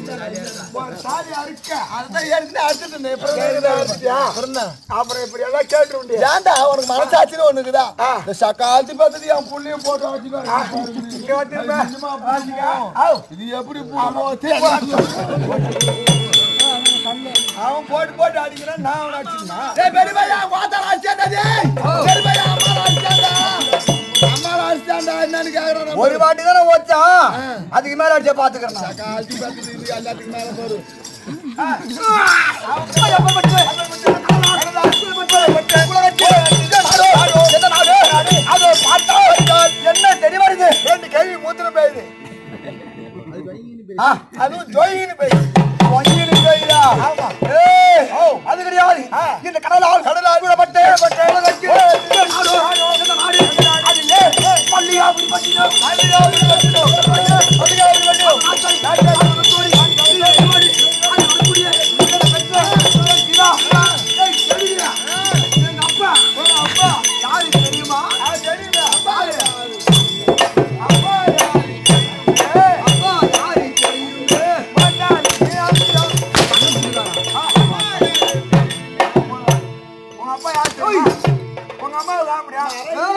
சாதி அறுக்க அதுதான் ஏற்கனவே அடிச்சிட்டு இருந்தேன். அப்புறம் ஏற்கனவே அடிச்சிட்டியா? அப்புறம் என்ன? அப்புறம் இப்படி எல்லாம் கேட்டு உண்டு ஏன்டா உனக்கு மனசாட்சின்னு ஒண்ணு இருக்குதா ஆ. இந்த சக்காலத்தி பார்த்தது என் புள்ளையும் போட்டு வச்சுக்கோ இங்க வந்துருப்ப. நிஜமா பாத்துக்க. ஆவ். இது எப்படி போடுமோ தெரியல. அவன் போட்டு போட்டு அடிக்கிறான் நான் அவனை அடிச்சுனா டேய் பெரியப்பையா, வாத்தால அடிச்சான்டா டேய். பெரியப்பையா, அம்மால அடிச்சான்டா. அம்மால அடிச்சான்டா, என்னன்னு கேக்குறேன் நான். ஒரு வாட்டி தானே ஓச்சான் அதுக்கு மேல அடிச்சா பாத்துக்கிறேன் சக்காலத்தி பார்த்தது இது எல்லாத்துக்கும் மேல போடு. என்ன தெரிய வருது ரெண்டு கேள்வி மூத்திரம் பெய்யுது. ஆ, அதுவும் ஜோயின்னு பெய்யுது. பொங்கினு பெய்யுதா? ஆமா. ஏய், அது கிடையாது இந்த கடலால் கடலால் விடப்பட்டு உலகத்தில் இந்த நாடு, இந்த நாடு, அதிலே பள்ளியாபுரி பட்டினம், பள்ளியாபுரி பட்டினம், பள்ளியாபுரி பட்டினம், நாட்டை, நாட்டை, நாட்டோடி, நாட்டை, நாட்டோடி, அதை வரக்கூடிய இந்த பெற்ற, இதா, ஏய், தெரியுதா? எங்க அப்பா, உங்க அப்பா, யாருக்கு தெரியுமா? அப்பா யாரு? அப்பா யாரு? ஏய், அப்பா யாரு தெரியுமே? மாட்டான், நீ ஆசிரியர். உங்க அப்பா யாரு தெரியுமா? உங்க அம்மா சாப்பிடியா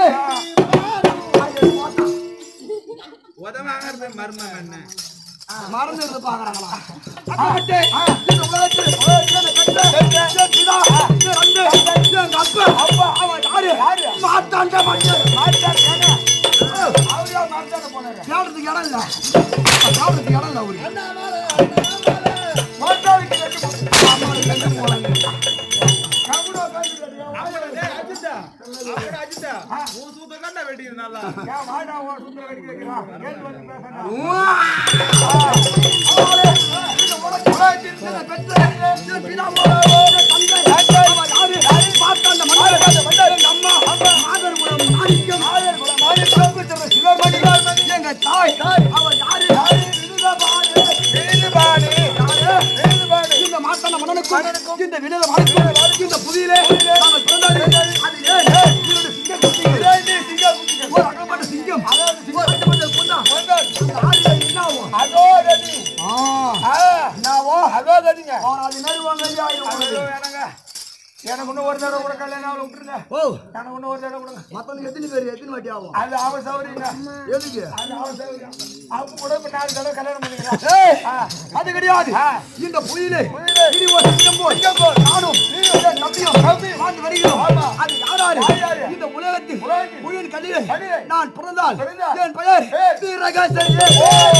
மறந்து இருந்து பாக்குறாங்களா ஆட்டே, இந்த உலகத்தில் இந்த பெற்ற, இந்த பிதா, இந்த அன்பு, இந்த எங்க அப்பா, அப்பா, அவன் யாரு? மாட்டாண்ட மனுஷன். அவரு யார் மாட்டாண்ட போனாரு? தேடுறதுக்கு இடம் இல்ல. தேடுறதுக்கு இடம் இல்ல அவருக்கு. மாட்டாளுக்கு ரெண்டு பக்கம். ஆமாளுக்கு ரெண்டு போனாங்க. கவுடோ கவுடோ ஏன் வாடா, உன் சுந்தர வெடிக்க வைக்கிறான். கேட்டு வந்து பேசுறா. அவளே, இந்த உலக- உலகத்தில் இந்த பெற்ற, இந்த பிதாமோட தந்தை, அவன் யாரு? மாட்டாண்ட மன்னர். எங்க அம்மா, மாதர்குலம் மாணிக்கம். பிரபுத்திர சிவமணி. எங்க தாய் அவன் யாரு? விருதபாணி. யாரு? இந்த மாட்டாண்ட மன்னனுக்கும் இந்த வினத வாழ்க்கும் இந்த புதியிலே நாங்கள் பிறந்தது அது ஏன் இரண்டு சிங்க குட்டிகள். ஒரு அகப்பட்ட சிங்கம் ஒரு அகப்பட்ட பொன்னா. அந்த ஆளுங்க என்ன ஆகும்? அதோ ரெடி. ஆ, ஆ, என்னவோ? அதோ ரெடிங்க. அவன் அது நடுவாங்க ஐயா, இது அதோ உனக்கு. வேணாங்க. எனக்கு இன்னும் ஒரு தடவை கூட கல்யாணம் ஆகல விட்டுருங்க ஓ எனக்கு இன்னும் ஒரு தடவை கொடுங்க மத்தவங்க எத்தனை பேர் எத்தனை வாட்டி ஆகும் அது அவ சௌரியங்க எதுக்கு அது அவ சௌரியம் அவங்க கூட இப்ப நாலு தடவை கல்யாணம் பண்ணிக்கிறேன் ஏய், அது கிடையாது ஆ. இந்த புயலே புயலே. இனி ஒரு சிங்கம் போல் சிங்கம் போல். நானும் என் தம்பியும் தம்பி. வாழ்ந்து வருகிறோம் ஆமா. அது யாராரு யார் யாரு? இந்த உலகத்தில் உலகத்தில். புயல் கல்லிலே கல்லிலே. நான் பிறந்தால் பிறந்தால். என் பெயர் பேர். வீரகேசரி.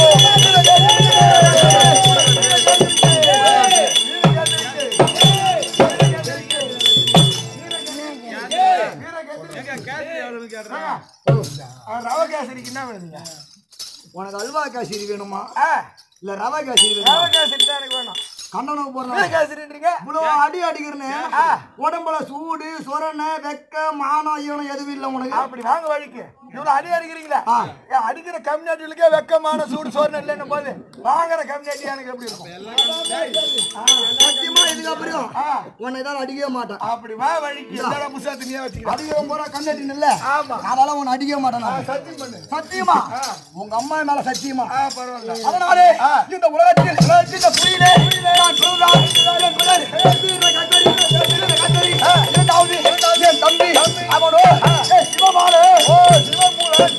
ரவகாசரிக்கு என்ன வேணுங்க உனக்கு அல்வா காசிரி வேணுமா ஆ, இல்ல ரவா காசிரி வேணுமா ரவகாசரி தான் எனக்கு வேணும் கண்டனம் போடுறேன் ரவகாசரின்றீங்க இவ்வளவு அடி அடிக்கிறேன்னு உடம்புல சூடு சொரண வெக்க மானம் ஈனம் எதுவும் இல்லை உனக்கு அப்படி வாங்க வழிக்கு இவ்வளவு அடி அடிக்கிறீங்களா ஆ. ஏன் அடிக்கிற கம்யூனிட்டிகளுக்கே வெக்கமான சூடு சோறு இல்லைன்னும் போது வாங்குற கம்யூனிட்டி எனக்கு எப்படி இருக்கும் சத்தியமா இதுக்கு அப்புறம் ஆ, உன்னை தான் அடிக்கவே மாட்டேன் அப்படி வா வழிக்கு எல்லாரும் முசாத்து நீயே வச்சுக்கலாம் அடிக்க போற கண்ணட்டின் இல்ல ஆமா அதெல்லாம் உன்னை அடிக்க மாட்டேன் நான். சத்தியம் பண்ணு சத்தியமா உங்க அம்மா மேல சத்தியமா ஆ பரவாயில்ல அதனாலே ஆ. இந்த உலகத்தில் உலகத்தில் இந்த புயலே நான் சொல்றான் என் பெயர் வீர கத்தரி, வீர கத்தரி. இரண்டாவது என் தம்பி அவனோ ஏய், சிவபாலு ஓ சிவபூரன்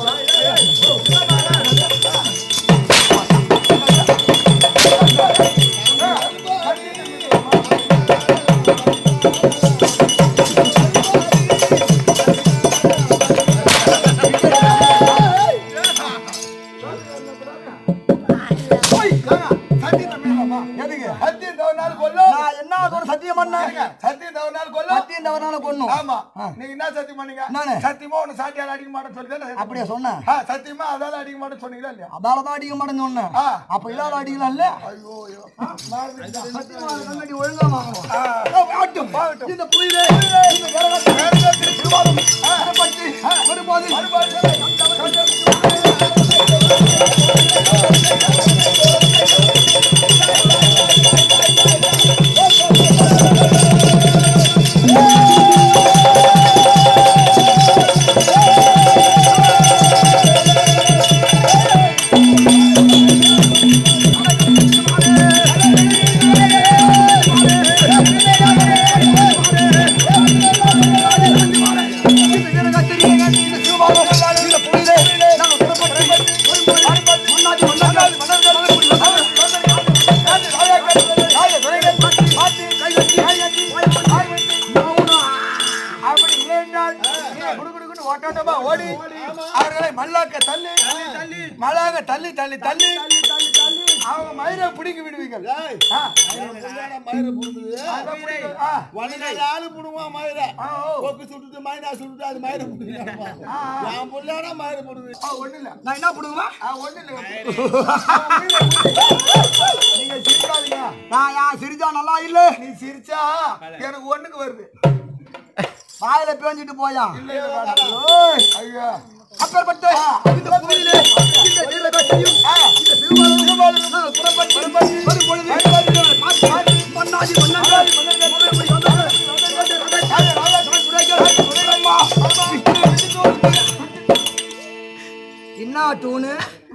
சத்தியம் தமிழமா எதுக்கு சத்தியம் தவறுனாலும் கொல்லும் நான் என்ன ஒரு சத்தியம் பண்ணேன் சத்தியம் தவறுனாலும் கொல்லும் சத்தியம் தவறான கொண்ணும் ஆமா நீங்க என்ன சத்தியம் பண்ணீங்க நானு. சத்தியமா உன்னை சாட்டியால அடிக்க மாட்டேன்னு சொல்லி தானே அப்படியே சொன்னேன் ஆ, சத்தியமா அதால அடிக்க மாட்டேன்னு சொன்னீங்களா இல்லையா அதால தான் அடிக்க மாட்டேன்னு சொன்னேன் ஆ. அப்ப இல்லாத அடிக்கலாம் இல்ல ஐயோ ஐயோ மறந்துட்டேன். சத்தியமா அந்த கண்ணாடி ஒழுங்கா வாங்கணும் ஆ. ஆட்டும் ஆகட்டும். இந்த புயலே இந்த கேரளத்தில் வேறுபட்டு திருவாரூர் பற்றி வரும்போது மறுபாடு ஆ மல்லாக்க தள்ளி தள்ளி மலாக தள்ளி தள்ளி தள்ளி தள்ளி தள்ளி தள்ளி அவங்க மயிரை பிடிங்கி விடுவீங்கள் ஏய், ஆ, அவன் புள்ளையாடா மயிரை புடுங்குது. அதான் பிடிங்க. ஆ, உடனே ஆளு புடுங்குவான் மயிரை. ஆ, ஓ. கொக்கு சுட்டுட்டு மைனா சுட்டுட்டு அது மயிரை புடுங்குறாமா. என் புள்ளையாடா மயிரை புடுங்குது. ஆ, ஒண்ணும் இல்ல. நான் என்ன பண்ணுவேன் ஆ, ஒண்ணும் இல்ல. நீங்க சிரிக்காதீங்க நான் யான் சிரிச்சா நல்லா இல்ல நீ சிரிச்சா எனக்கு ஒண்ணுக்கு வருது வாயில பேஞ்சிட்டு போயா இல்ல, இல்ல, வேணாம். ஓய், ஐயா அப்பேற்பட்ட இந்த புவியிலே இந்த நீலகட்டையும் இந்த சிறுபாலும் நான் புறப்பட்டு வரும் பொழுது பார்த்து மன்னாதி மன்னர்கள் முறைப்படி என்ன டூனு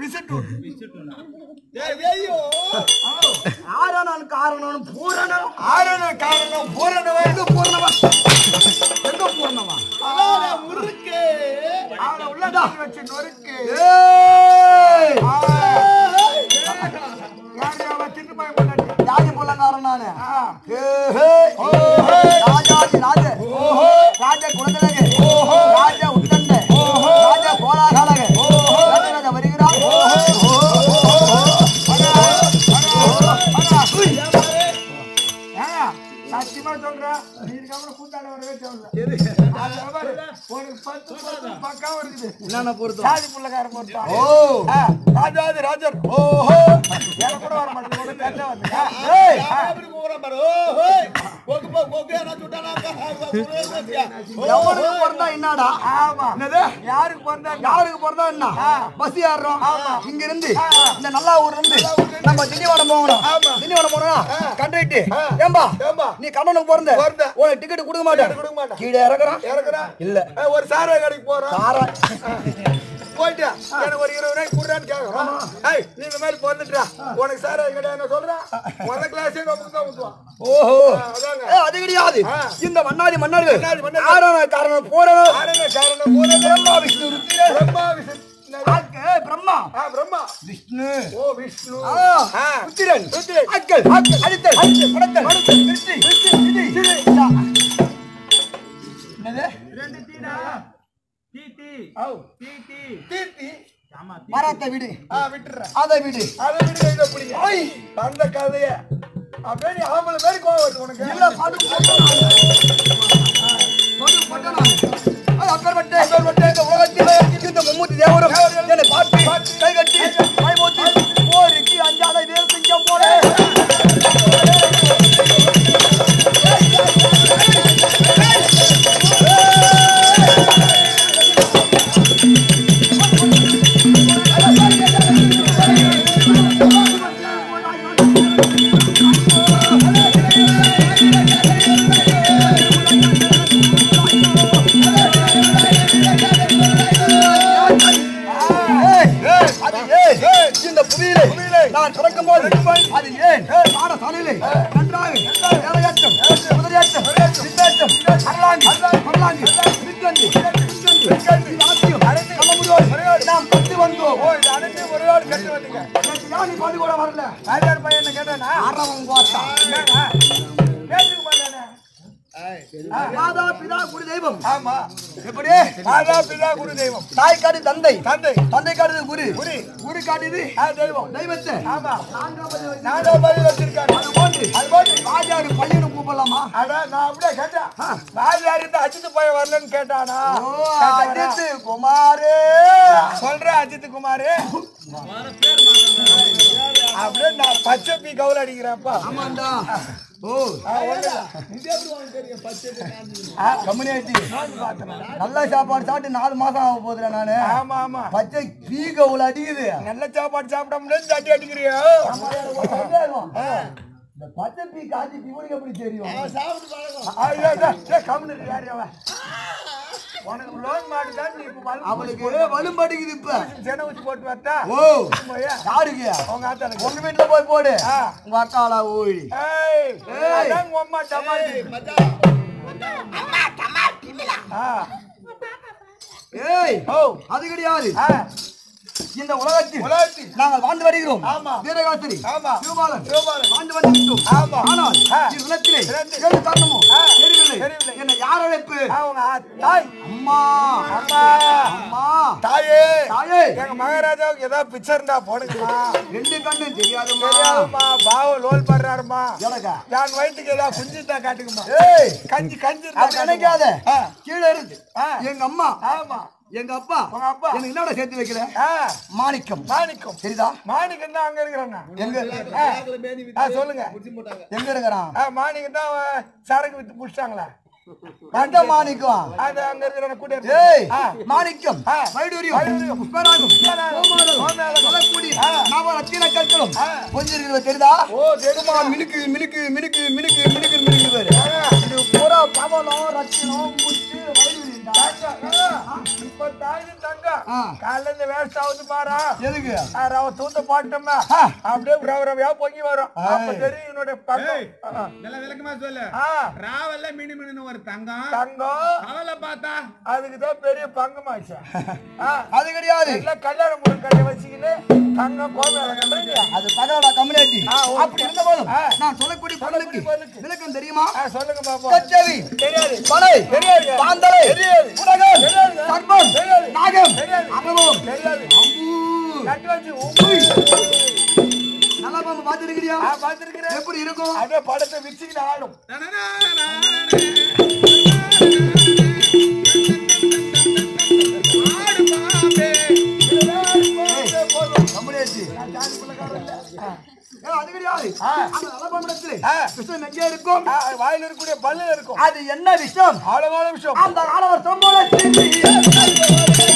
ஏய், வெய்யோ. ஆரணன் காரணம் பூரணம் ஆரண காரணம் பூரணவன் எங்க பூர்ணவா எங்க பூர்ணவா அதானே முறுக்கு. அவனை உள்ள தள்ளி வச்சு நொறுக்கு ஏய் ஆ, ஏய், யாரு அவன் திட்டு போய் பண்ணாட்டி ஜாதி புள்ளங்காரன் நானு ஆ, ஏய், ராஜாதி ராஜ ராஜ குலதலக ராஜ உத்தண்ட ராஜ கோலாகலக ராஜராஜ வருகிறார் ஏங்க, சத்தியமா சொல்றேன் நீ இதுக்கப்புறம் கூட்டாளி வரவே தேவையில்ல அதுல பாரு, ஒரு பத்து பத்து பக்காவும் இருக்குது என்னென்ன பொறுத்தோம் சாதி புள்ளக்காரன் பொறுத்தான் ஓ ஆ, ராஜாதி ராஜர் ஓஹோ எனக்கு கூட வர மாட்டேங்குது கூட பேச வந்து ஏய் யாரோ அப்படி கூப்பிடுறான் பாரு. ஓ, ஓய். கொக்கு போ, கொக்கு என்ன சுட்டானாக்கா? புரியவே மாட்டியா? ஓ, எவனுக்கு ஓய். பிறந்தா என்னடா ஆமா என்னது யாருக்கு பிறந்தா யாருக்கு பிறந்தா என்ன பஸ் ஏறுறோம் இங்க இருந்து இந்த நல்லா ஊர்ல இருந்து நம்ம திண்டிவனம் போகணும் ஆமா. திண்டிவனம் போனோம் கண்டக்டர் ஆ. ஏம்பா ஏம்பா? நீ கண்ணனுக்கு பிறந்த பிறந்த. உனக்கு டிக்கெட் கொடுக்க மாட்டேன் கொடுக்க மாட்டேன். கீழே இறக்குறான் இறக்குறா இல்ல ஏ, ஒரு சாராய கடைக்கு போறோம் சாரா போயிட்டு எனக்கு ஒரு இருபது ரூபாய் குடுறான்னு கேட்கறோம் ஏய் நீ இந்த மாதிரி பிறந்துட்டா உனக்கு சாராய கடை என்ன சொல்றேன் முதல் கிளாஸே நமக்கு தான் ஊத்துவான் ஓஹோ ஆ, அதாங்க ஏய், அது கிடையாது ஆ. இந்த மன்னாதி மன்னர்கள் மன்னாதி மன்னர்கள். ஆறான காரணம் போறணும் காரண காரணம் போல பிரம்மா விஷ்ணு ருத்திர பிரம்மா விஷ்ணு ஏய், பிரம்மா ஆ பிரம்மா விஷ்ணு ஓ விஷ்ணு ஆ, ஆ. ருத்திரன் ருத்திரன். அக்கல் அடித்தல் அடித்தல் படத்தல் படத்தல். திருச்சி திருச்சி திதி திதி. யா. என்னது ரெண்டு தீடா தீ தீ ஓ தீ தீ தீர்த்தி ஆமா தீ மரத்தை விடு ஆ விட்டுறேன் அதை விடு அதை விட்டு இதை பிடிங்க ஐய் அந்த கதைய அப்படியே நீ ஆம்பளை மாதிரி கோவம் வருது உனக்கு இல்ல படு போட்டேன் நானு. படு போட்டேன் நானு. அது அப்பேற்பட்ட அப்பேற்பட்ட இந்த உலகத்திலே இந்த மும்மூர்த்தி தேவரும் என்னை பார்த்து கை கட்டி கை போட்டு போருக்கு அஞ்சாத வேல் செஞ்ச போறேன் அது ஏன் இந்த புவியிலே நான் பிறக்கும் போது அது ஏன் பாடசாலையிலே நன்றாக வேலையாட்டம் குதிரையாட்டம் சித்தாட்டம் அருளாங்கி அருளாங்கி வித்தந்தி வித்தந்தி அனைத்து கள்ளமுடியோடு நாம் கட்டு வந்தோம் ஓ இது அனைத்து ஒரு ஆள் கட்டு வந்தீங்க யானி பாதி கூட வரல ராஜார் பையன் கேட்டானா அறவன் கோத்தா என்னடா? கேட்டுக்க மாட்டானே மாதா பிதா குரு தெய்வம் ஆமா எப்படி மாதா பிதா குரு தெய்வம் தாய் காட்டு தந்தை தந்தை தந்தை காட்டுது குரு குரு. குரு காட்டுது ஆ, தெய்வம் தெய்வத்தை ஆமா நான்காவது வழி. நானும் பதில் வச்சிருக்காங்க அது போன்று அது போட்டு ராஜாடு பையனும் கூப்பிடலாமா அதான் நான் அப்படியே கேட்டேன் ராஜார் இந்த அஜித் போய் வரலன்னு கேட்டானா ஓ, கேட்டாரா? அஜித் குமாரு சொல்றேன் அஜித் குமார் அப்படியே நான் பச்சை பீ கவுல் அடிக்கிறேன்ப்பா ஆமாண்டா ஓ ஆ, ஒண்ணுல்ல. கம்யூனிட்டி நல்ல சாப்பாடு சாப்பிட்டு நாலு மாசம் ஆக போதுல நானு ஆமா ஆமா பச்சை பீக உள்ள அடிக்குது நல்ல சாப்பாடு சாப்பிட முடியாது தட்டி அடிக்கிறியோ இந்த பச்சை பீ காய்ச்சி இவனுக்கு எப்படி தெரியும் அவன் சாப்பிட்டு பழக்கம். ஐயோ, டேய், டேய், கம்முனு இரு, யாரு அவன்? உனக்கு லோன் மாட்டுதான் நீ இப்ப பல்பு அவளுக்கு வலும்படிக்குது இப்ப சென ஊசி போட்டு வரட்டா ஓ போயா யாருக்கு உங்க ஆத்தாளுக்கு உங்க வீட்டுல போய் போடு ஆ. உங்க அக்காளா ஓடி ஏய் ஏய். அதான் உங்க அம்மா டமாட்டி மச்சான், ஆ ஏய் ஓ அது கிடையாது ஆ இந்த உலகத்தில் உலகத்தில் நாங்கள் வாழ்ந்து வருகிறோம் ஆமா. வீரகாத்திரி ஆமா. சிவபாலன் சிவபாலன். வாழ்ந்து வருகிறோம் ஆமா. ஆனால் ஆ. இவ்வுலகத்திலே உலகத்தில் ஏழு காரணமும் ஆ. தெரியவில்லை தெரியவில்லை தெரியவில்லை. என்ன யார் அழைப்பு அவங்க தாய் அம்மா அம்மா அம்மா தாயே தாயே எங்க மகாராஜாவுக்கு ஏதாவது பிச்சை இருந்தா போடுங்கம்மா ரெண்டு கண்ணு தெரியாதும்மா தெரியாதும்மா பாவம் லோல் பண்றாருமா எனக்கா என் வயிற்றுக்கு ஏதாவது குஞ்சு தான் காட்டுக்குமா ஏய் கஞ்சி கஞ்சி இருந்தா அப்படி நினைக்காத காட்டுக்குமா. ஆ, கீழே இருக்கு ஆ. எங்க அம்மா ஆமா எங்க அப்பா உங்க அப்பா. எனக்கு என்னோட சேர்த்து வைக்கல ஆ, மாணிக்கம் மாணிக்கம் தெரியுதா மாணிக்கம் தான் அங்க இருக்கிறாங்க எங்க ஆ, சொல்லுங்க எங்க இருக்கிறான் ஆ, மாணிக்கம் தான் அவன் சரக்கு வித்து புடிச்சிட்டாங்களா எந்த மாணிக்கம் அது அங்க இருக்கிற கூட ஏய் ஆ, மாணிக்கம் ஆ. வைடூரியம் வைடூரியம். புஷ்பராகம் புஷ்பராகம். கோமாதம், கோமாதம். மலர்க்கொடி, ஆ. நவரத்தின கற்களும் ஆ. கொஞ்சம் இருக்கிறது தெரியுதா ஓ தெரியுமா மினுக்கு மினுக்கு மினுக்கு மினுக்கு மினுக்கு மினுக்கு பாரு இது பூரா பவளம் ரத்தினம் முத்து வைடூரியம் தான். தங்கம். ஆ, இப்ப தாயின் தங்கம் ஆ. காலைல இந்த வேஸ்ட் ஆகுது பாரா எதுக்கு ஆ, ரவ தூத்த போட்டோம்னா ஆ. அப்படியே ரவ ரவையா பொங்கி வரும் ஏய். அப்ப தெரியும் என்னோட பக்கம் ஏய். ஆ, நல்ல விளக்கமா சொல்லு ஆ, ராவல்ல மினு மினுன்னு ஒரு தங்கம் தங்கம் அவளை பார்த்தா அதுக்குதான் பெரிய பங்கமாச்சு ஆ, அது கிடையாது எல்லாம் கல்யாண முருகன் கடையை வச்சுக்கின்னு தங்கம் கோவில் கட்டுறீங்க அது பகலடா கம்யூனிட்டி ஆ, ஓ. அப்படி இருந்த போதும் ஆ. நான் சொல்லக்கூடிய பொருளுக்கு சொல்லக்கூடிய பொருளுக்கு. விளக்கம் தெரியுமா ஆ, சொல்லுங்க பாப்போம் கச்சேரி தெரியாது பனை தெரியாது. பாந்தலை தெரியாது. உலகம் தெரியாது. சர்ப்பம் தெரியாது. நாகம் தெரியாது. அபமம் தெரியாது அம்பு கட்டு வச்சு ஊம்பு. நல்லா பாம்பு பார்த்துருக்கிறியா ஆ, பார்த்திருக்கிறேன். எப்படி இருக்கும் அப்படியே படத்தை விரிச்சுக்கிட்டு ஆடும் ஆடு பாம்பே கம்யூனிட்டி அது கிடையாது ஆ. அந்த நலபாம்படத்தில் ஆ. விஷம் எங்கே இருக்கும் ஆ, வாயில இருக்கக்கூடிய பல்லு இருக்கும் அது என்ன விஷயம் ஆழமான விஷயம் அந்த ஆளவர் சம்பளத்தில்